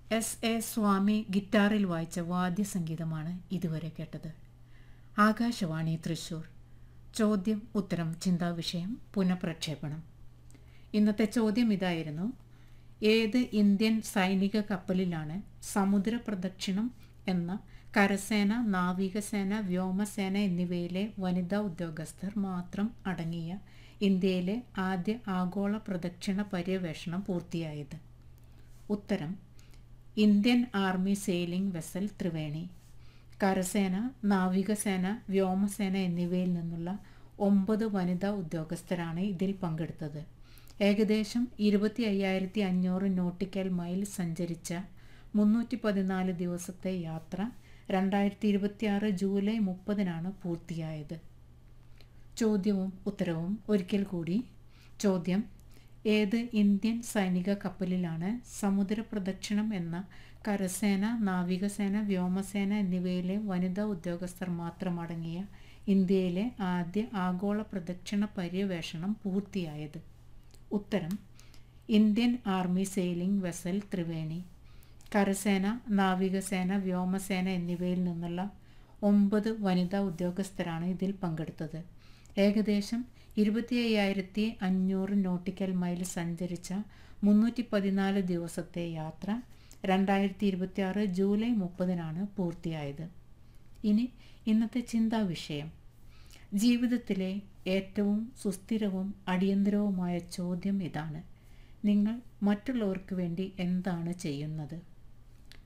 S A സ്വാമി ഗിറ്റാറിൽ വായിച്ച വാദ്യസംഗീതമാണ് ഇതുവരെ കേട്ടത് ആകാശവാണി തൃശൂർ ചോദ്യം ഉത്തരം ചിന്താവിഷയം പുനഃപ്രക്ഷേപണം ഇന്നത്തെ ചോദ്യം ഇതായിരുന്നു ഏത് ഇന്ത്യൻ സൈനിക കപ്പലിലാണ് സമുദ്ര പ്രദക്ഷിണം എന്ന കരസേന നാവികസേന വ്യോമസേന എന്നിവയിലെ വനിതാ ഉദ്യോഗസ്ഥർ മാത്രം അടങ്ങിയ ഇന്ത്യയിലെ ആദ്യ ആഗോള പ്രദക്ഷിണ പര്യവേഷണം പൂർത്തിയായത് ഉത്തരം Indian army sailing vessel Triveni കരസേന നാവികസേന വ്യോമസേന എന്നിവയിൽ നിന്നുള്ള ഒമ്പത് വനിതാ ഉദ്യോഗസ്ഥരാണ് ഇതിൽ പങ്കെടുത്തത് ഏകദേശം ഇരുപത്തി അയ്യായിരത്തി അഞ്ഞൂറ് നോട്ടിക്കൽ മൈൽ സഞ്ചരിച്ച മുന്നൂറ്റി പതിനാല് ദിവസത്തെ യാത്ര രണ്ടായിരത്തി ഇരുപത്തിയാറ് ജൂലൈ മുപ്പതിനാണ് പൂർത്തിയായത് ചോദ്യവും ഉത്തരവും ഒരിക്കൽ കൂടി ചോദ്യം ഏത് ഇന്ത്യൻ സൈനിക കപ്പലിലാണ് സമുദ്ര പ്രദക്ഷിണം എന്ന കരസേന നാവികസേന വ്യോമസേന എന്നിവയിലെ വനിതാ ഉദ്യോഗസ്ഥർ മാത്രമടങ്ങിയ ഇന്ത്യയിലെ ആദ്യ ആഗോള പ്രദക്ഷിണ പര്യവേഷണം പൂർത്തിയായത് ഉത്തരം Indian army sailing vessel Triveni കരസേന നാവികസേന വ്യോമസേന എന്നിവയിൽ നിന്നുള്ള ഒമ്പത് വനിതാ ഉദ്യോഗസ്ഥരാണ് ഇതിൽ പങ്കെടുത്തത് ഏകദേശം ഇരുപത്തി അയ്യായിരത്തി അഞ്ഞൂറ് നോട്ടിക്കൽ മൈൽ സഞ്ചരിച്ച മുന്നൂറ്റി പതിനാല് ദിവസത്തെ യാത്ര രണ്ടായിരത്തി ഇരുപത്തി ആറ് ജൂലൈ മുപ്പതിനാണ് പൂർത്തിയായത് ഇനി ഇന്നത്തെ ചിന്താ വിഷയം ജീവിതത്തിലെ ഏറ്റവും സുസ്ഥിരവും അടിയന്തരവുമായ ചോദ്യം ഇതാണ് നിങ്ങൾ മറ്റുള്ളവർക്ക് വേണ്ടി എന്താണ് ചെയ്യുന്നത്